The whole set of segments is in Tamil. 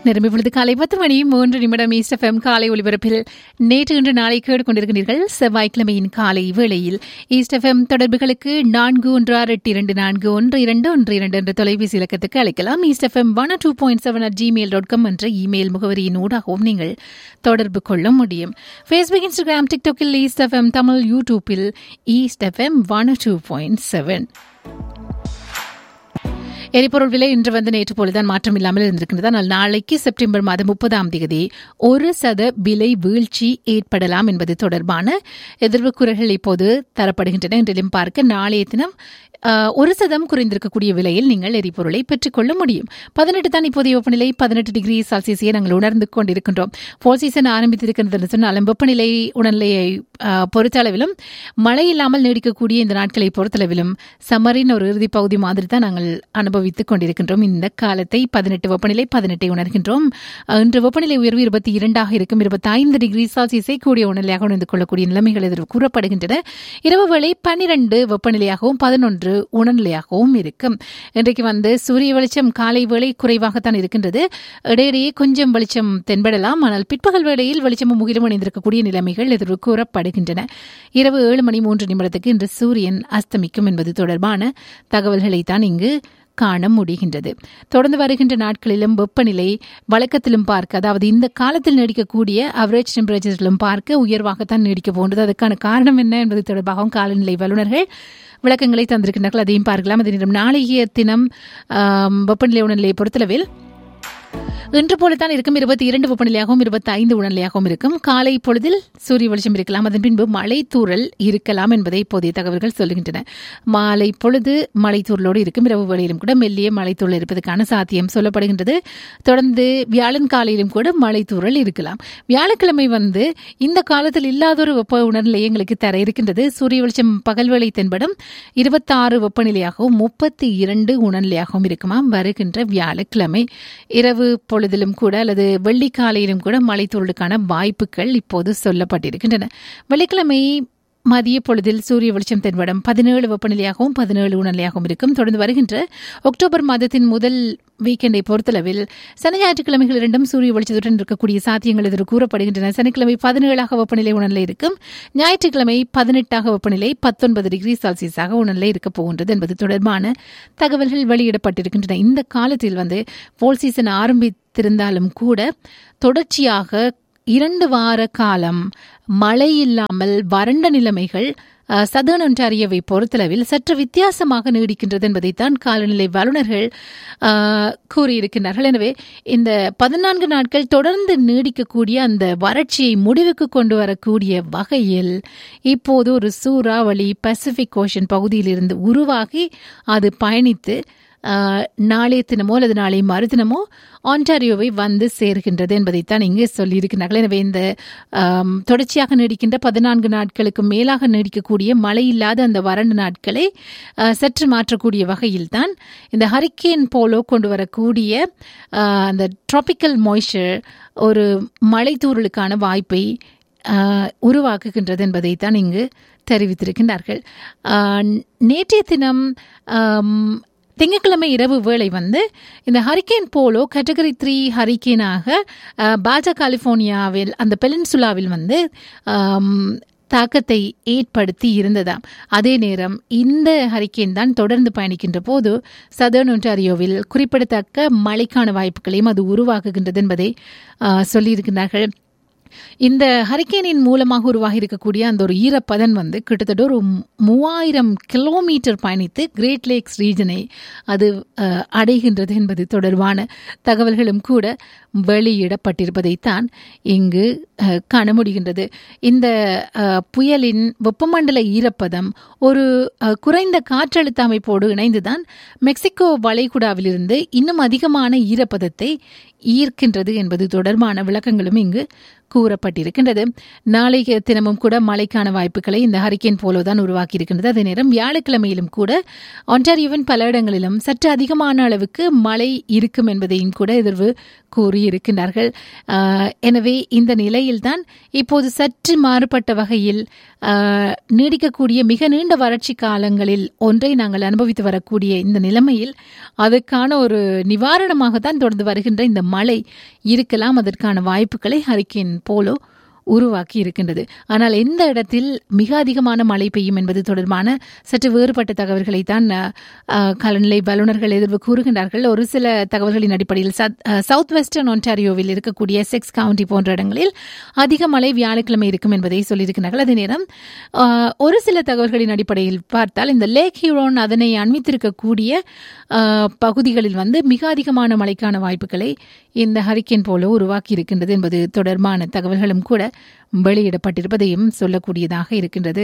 நேரம் இப்பொழுது காலை பத்து மணி மூன்று நிமிடம் ஈஸ்ட் எஃப்எம் காலை ஒலிபரப்பில் நேற்று இன்று நாளை கேட்டுக்கொண்டிருக்கிறீர்கள் செவ்வாய்க்கிழமையின் காலை வேளையில் ஈஸ்ட் எஃப்எம் தொடர்புகளுக்கு நான்கு ஒன்று ஆறு எட்டு இரண்டு நான்கு ஒன்று இரண்டு ஒன்று இரண்டு என்ற தொலைபேசி இலக்கத்துக்கு அழைக்கலாம் east FM one two point seven at Gmail dot com என்ற இமெயில் முகவரியின் ஊடாகவும் நீங்கள் தொடர்பு கொள்ள முடியும் ஃபேஸ்புக் இன்ஸ்டாகிராம் டிக்டாக்கில் ஈஸ்ட் எஃப்எம் தமிழ் யூடியூப்பில் east FM one two point seven எரிபொருள் விலை இன்று வந்து நேற்று போலதான் மாற்றம் இல்லாமல் இருந்திருக்கின்றது ஆனால் நாளைக்கு செப்டம்பர் மாதம் முப்பதாம் தேதி ஒரு சத விலை வீழ்ச்சி ஏற்படலாம் என்பது தொடர்பான எதிர்வு குரல்கள் இப்போது தரப்படுகின்றன என்றிலும் பார்க்க நாளைய தினம் ஆஹ், ஒரு சதம் குறைந்திருக்கக்கூடிய விலையில் நீங்கள் எரிபொருளை பெற்றுக்கொள்ள முடியும் பதினெட்டு தான் இப்போதைய வெப்பநிலை பதினெட்டு டிகிரி செல்சியஸை நாங்கள் உணர்ந்து கொண்டிருக்கின்றோம் போல் சீசன் ஆரம்பித்திருக்கின்றது என்று சொன்னாலும் வெப்பநிலை உடல்நிலையை ஆஹ், பொறுத்தளவிலும் மழை இல்லாமல் நீடிக்கக்கூடிய இந்த நாட்களை பொறுத்தளவிலும் சம்மரின் ஒரு இறுதி பகுதி மாதிரி தான் நாங்கள் அனுபவித்துக் கொண்டிருக்கின்றோம் இந்த காலத்தை பதினெட்டு வெப்பநிலை பதினெட்டை உணர்கின்றோம் அஹ், இன்று வெப்பநிலை உயர்வு இருபத்தி இரண்டாக இருக்கும் இருபத்தி ஐந்து டிகிரி செல்சியஸை கூடிய உணர்நிலையாக உணர்ந்து கொள்ளக்கூடிய நிலைமைகள் எதிர்வு கூறப்படுகின்றன இரவு வேளை பன்னிரண்டு வெப்பநிலையாகவும் பதினொன்று உணர்நிலையாகவும் இருக்கும் இன்றைக்கு வந்து சூரிய வெளிச்சம் காலை வேளை குறைவாகத்தான் இருக்கின்றது இடையிடையே கொஞ்சம் வெளிச்சம் தென்படலாம் ஆனால் பிற்பகல் வேளையில் வெளிச்சமும் முகிலும் அணிந்திருக்கக்கூடிய நிலைமைகள் எதிர்வு கூறப்படுகின்றன இரவு ஏழு மணி மூன்று நிமிடத்துக்கு இன்று சூரியன் அஸ்தமிக்கும் என்பது தொடர்பான தகவல்களை தான் இங்கு காண முடிகின்றது தொடர்ந்து வருகின்ற நாட்களிலும் வெப்பநிலை வழக்கத்திலும் பார்க்க அதாவது இந்த காலத்தில் நீடிக்கக்கூடிய அவரேஜ் டெம்பரேச்சரிலும் பார்க்க உயர்வாகத்தான் நீடிக்க போன்றது அதுக்கான காரணம் என்ன என்பது தொடர்பாகவும் காலநிலை வல்லுநர்கள் விளக்கங்களை தந்திருக்கின்றார்கள் அதையும் பார்க்கலாம் அதே நேரம் நாளைய தினம் ஆம், வெப்பநிலை உணர்நிலையை பொறுத்தளவில் இன்று போலத்தான் இருக்கும் இருபத்தி இரண்டு வெப்பநிலையாகவும் இருபத்தி ஐந்து உணர்நிலையாகவும் இருக்கும் காலை பொழுதில் சூரிய வெளிச்சம் இருக்கலாம் அதன் பின்பு மழை தூறல் இருக்கலாம் என்பதை இப்போதைய தகவல்கள் சொல்லுகின்றன மாலை பொழுது மழை தூறலோடு இருக்கும் இரவு வேளையிலும் கூட மெல்லிய மழை தூறல் இருப்பதற்கான சாத்தியம் சொல்லப்படுகின்றது தொடர்ந்து வியாழன் காலையிலும் கூட மழை தூறல் இருக்கலாம் வியாழக்கிழமை வந்து இந்த காலத்தில் இல்லாதொரு வெப்ப உணர்நிலை எங்களுக்கு தர இருக்கின்றது சூரிய வெளிச்சம் பகல் வேளை தென்படும் இருபத்தாறு வெப்பநிலையாகவும் முப்பத்தி இரண்டு உணர்நிலையாகவும் இருக்குமாம் வருகின்ற வியாழக்கிழமை இரவு பொழுதிலும் கூட அல்லது வெள்ளிக்காலையிலும் கூட மழை தூறலுக்கான வாய்ப்புகள் இப்போது சொல்லப்பட்டிருக்கின்றன வெள்ளிக்கிழமை மதிய பொழுதில் சூரிய வெளிச்சம் தென்படும் பதினேழு வெப்பநிலையாகவும் பதினேழு உணர்நிலையாகவும் இருக்கும் தொடர்ந்து வருகின்ற அக்டோபர் மாதத்தின் முதல் வீக்கெண்டை பொறுத்தளவில் சனி ஞாயிற்றுக்கிழமைகள் இரண்டும் சூரிய வெளிச்சத்துடன் இருக்கக்கூடிய சாத்தியங்கள் எதிர் கூறப்படுகின்றன சனிக்கிழமை பதினேழாக வெப்பநிலை உணர்நிலை இருக்கும் ஞாயிற்றுக்கிழமை பதினெட்டாக வெப்பநிலை பத்தொன்பது டிகிரி செல்சியஸாக உணர்நிலை இருக்கப் போகின்றது என்பது தொடர்பான தகவல்கள் வெளியிடப்பட்டிருக்கின்றன இந்த காலத்தில் வந்து போல் சீசன் ஆரம்பித்திருந்தாலும் கூட தொடர்ச்சியாக இரண்டு வார காலம் மழை இல்லாமல் வறண்ட நிலைமைகள் சதர்ன் ஒன்டாரியோவை பொறுத்தளவில் சற்று வித்தியாசமாக நீடிக்கின்றது என்பதைத்தான் காலநிலை வல்லுநர்கள் அஹ், கூறியிருக்கின்றார்கள் எனவே இந்த பதினான்கு நாட்கள் தொடர்ந்து நீடிக்கக்கூடிய அந்த வறட்சியை முடிவுக்கு கொண்டு வரக்கூடிய வகையில் இப்போது ஒரு சூறாவளி பசிபிக் ஓஷன் பகுதியிலிருந்து உருவாகி அது பயணித்து ஆஹ், நாளைய தினமோ அல்லது நாளை மறுதினமோ ஆன்டாரியோவை வந்து சேர்கின்றது என்பதைத்தான் இங்கு சொல்லியிருக்கிறார்கள் எனவே இந்த ஆம், தொடர்ச்சியாக நீடிக்கின்ற பதினான்கு நாட்களுக்கு மேலாக நீடிக்கக்கூடிய மழை இல்லாத அந்த வறண்ட நாட்களை ஆஹ், சற்று மாற்றக்கூடிய வகையில்தான் இந்த ஹரிக்கேன் போலோ கொண்டு வரக்கூடிய ஆஹ், அந்த ட்ராபிக்கல் மாய்ஸ்சர் ஒரு மழை தூறலுக்கான வாய்ப்பை ஆஹ், உருவாக்குகின்றது என்பதைத்தான் இங்கு தெரிவித்திருக்கின்றார்கள் ஆஹ், நேற்றைய தினம் ஆம், திங்கட்கிழமை இரவு வேளை வந்து இந்த ஹரிக்கேன் போலோ கேட்டகரி த்ரீ ஹரிக்கேனாக அஹ், பாஜா கலிஃபோர்னியாவில் அந்த பெலின்சுலாவில் வந்து ஆம், தாக்கத்தை ஏற்படுத்தி இருந்ததாம் அதே நேரம் இந்த ஹரிக்கேன் தான் தொடர்ந்து பயணிக்கின்ற போது சதர்ன் ஒன்டாரியோவில் குறிப்பிடத்தக்க மழைக்கான வாய்ப்புகளையும் அது உருவாக்குகின்றது என்பதை ஆஹ், சொல்லியிருக்கிறார்கள் இந்த ஹரிக்கேனின் மூலமாக உருவாகி இருக்கக்கூடிய அந்த ஒரு ஈரப்பதன் வந்து கிட்டத்தட்ட ஒரு மூவாயிரம் கிலோமீட்டர் பயணித்து கிரேட் லேக்ஸ் ரீஜனை அது அஹ், அடைகின்றது என்பது தொடர்பான தகவல்களும் கூட வெளியிடப்பட்டிருப்பதைத்தான் இங்கு அஹ், காண முடிகின்றது இந்த அஹ், புயலின் வெப்பமண்டல ஈரப்பதம் ஒரு அஹ், குறைந்த காற்றழுத்த அமைப்போடு இணைந்துதான் மெக்சிகோ வளைகுடாவிலிருந்து இன்னும் அதிகமான ஈரப்பதத்தை ஈர்க்கின்றது என்பது தொடர்பான விளக்கங்களும் இங்கு கூறப்பட்டிருக்கின்றது நாளைக்கு தினமும் கூட மழைக்கான வாய்ப்புகளை இந்த ஹரிக்கேன் போலோ தான் உருவாக்கி இருக்கின்றது அதே நேரம் வியாழக்கிழமையிலும் கூட ஒன்டாரியோவின் பல இடங்களிலும் சற்று அதிகமான அளவுக்கு மழை இருக்கும் என்பதையும் கூட எதிர்வு கூறியிருக்கின்றார்கள் ஆஹ், எனவே இந்த நிலையில்தான் இப்போது சற்று மாறுபட்ட வகையில் ஆஹ், நீடிக்கக்கூடிய மிக நீண்ட வறட்சி காலங்களில் ஒன்றை நாங்கள் அனுபவித்து வரக்கூடிய இந்த நிலைமையில் அதற்கான ஒரு நிவாரணமாக தான் தொடர்ந்து வருகின்ற இந்த மழை இருக்கலாம் அதற்கான வாய்ப்புகளை ஹரிக்கேன் போலோ உருவாக்கி இருக்கின்றது ஆனால் எந்த இடத்தில் மிக அதிகமான மழை பெய்யும் என்பது தொடர்பான சற்று வேறுபட்ட தகவல்களை தான் அஹ், அஹ், காலநிலை வல்லுநர்கள் எதிர்வு கூறுகின்றார்கள் ஒரு சில தகவல்களின் அடிப்படையில் சத்- அஹ், சவுத் வெஸ்டர்ன் ஒன்டாரியோவில் இருக்கக்கூடிய செக்ஸ் கவுண்டி போன்ற இடங்களில் அதிக மழை வியாழக்கிழமை இருக்கும் என்பதை சொல்லியிருக்கிறார்கள் அதே நேரம் அஹ், ஒரு சில தகவல்களின் அடிப்படையில் பார்த்தால் இந்த லேக் ஹியூரோன் அதனை அண்மித்திருக்கக்கூடிய அஹ், பகுதிகளில் வந்து மிக அதிகமான மழைக்கான வாய்ப்புகளை இந்த ஹரிக்கேன் போல உருவாக்கி இருக்கின்றது என்பது தொடர்பான தகவல்களும் கூட வெளியிடப்பட்டிருப்பதையும் சொல்லக்கூடியதாக இருக்கின்றது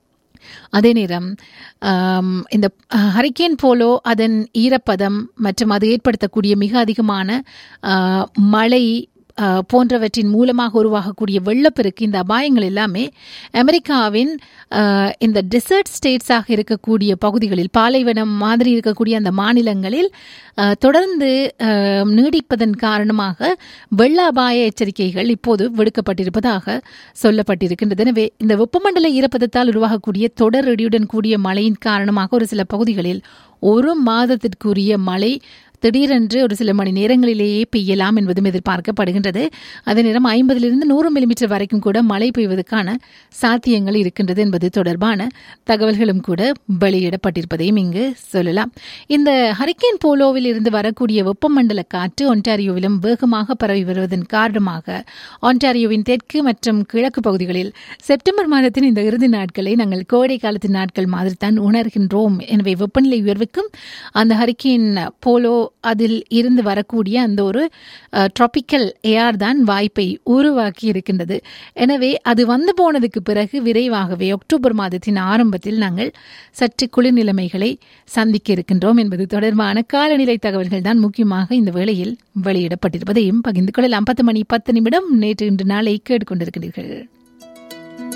அதே நேரம் ஆம், இந்த ஹரிக்கேன் போலோ அதன் ஈரப்பதம் மற்றும் அது ஏற்படுத்தக்கூடிய மிக அதிகமான ஆ, மழை ஆ, போன்றவற்றின் மூலமாக உருவாகக்கூடிய வெள்ளப்பெருக்கு இந்த அபாயங்கள் எல்லாமே அமெரிக்காவின் ஆ, இந்த டெசர்ட் ஸ்டேட்ஸாக இருக்கக்கூடிய பகுதிகளில் பாலைவனம் மாதிரி இருக்கக்கூடிய அந்த மாநிலங்களில் ஆ, தொடர்ந்து ஆ, நீடிப்பதன் காரணமாக வெள்ள அபாய எச்சரிக்கைகள் இப்போது விடுக்கப்பட்டிருப்பதாக சொல்லப்பட்டிருக்கின்றது எனவே இந்த வெப்பமண்டல ஈரப்பதத்தால் உருவாகக்கூடிய தொடர் இடியுடன் கூடிய மழையின் காரணமாக ஒரு சில பகுதிகளில் ஒரு மாதத்திற்குரிய மழை திடீரென்று ஒரு சில மணி நேரங்களிலேயே பெய்யலாம் என்பதும் எதிர்பார்க்கப்படுகின்றது அதே நேரம் ஐம்பதிலிருந்து நூறு மில்லிமீட்டர் வரைக்கும் கூட மழை பெய்வதற்கான சாத்தியங்கள் இருக்கின்றது என்பது தொடர்பான தகவல்களும் கூட வெளியிடப்பட்டிருப்பதையும் இங்கு சொல்லலாம் இந்த ஹரிக்கேன் போலோவில் இருந்து வரக்கூடிய வெப்பமண்டல காற்று ஒன்டாரியோவிலும் வேகமாக பரவி வருவதன் காரணமாக ஒன்டாரியோவின் தெற்கு மற்றும் கிழக்கு பகுதிகளில் செப்டம்பர் மாதத்தின் இந்த இறுதி நாட்களை நாங்கள் கோடை காலத்தின் நாட்கள் மாதிரி தான் உணர்கின்றோம் எனவே வெப்பநிலை உயர்வுக்கும் அந்த ஹரிக்கேன் போலோ அதில் இருந்து வரக்கூடிய அந்த ஒரு ட்ராபிக்கல் ஏஆர் தான் வாய்ப்பை உருவாக்கி இருக்கின்றது எனவே அது வந்து போனதுக்கு பிறகு விரைவாகவே அக்டோபர் மாதத்தின் ஆரம்பத்தில் நாங்கள் சற்று குளிர் நிலைமைகளை சந்திக்க இருக்கின்றோம் என்பது தொடர்பான காலநிலை தகவல்கள் தான் முக்கியமாக இந்த வேளையில் வெளியிடப்பட்டிருப்பதையும் பகிர்ந்து கொள்ளலாம் பத்து மணி பத்து நிமிடம் நேற்று இன்று நாளை கேட்டுக்கொண்டிருக்கிறீர்கள்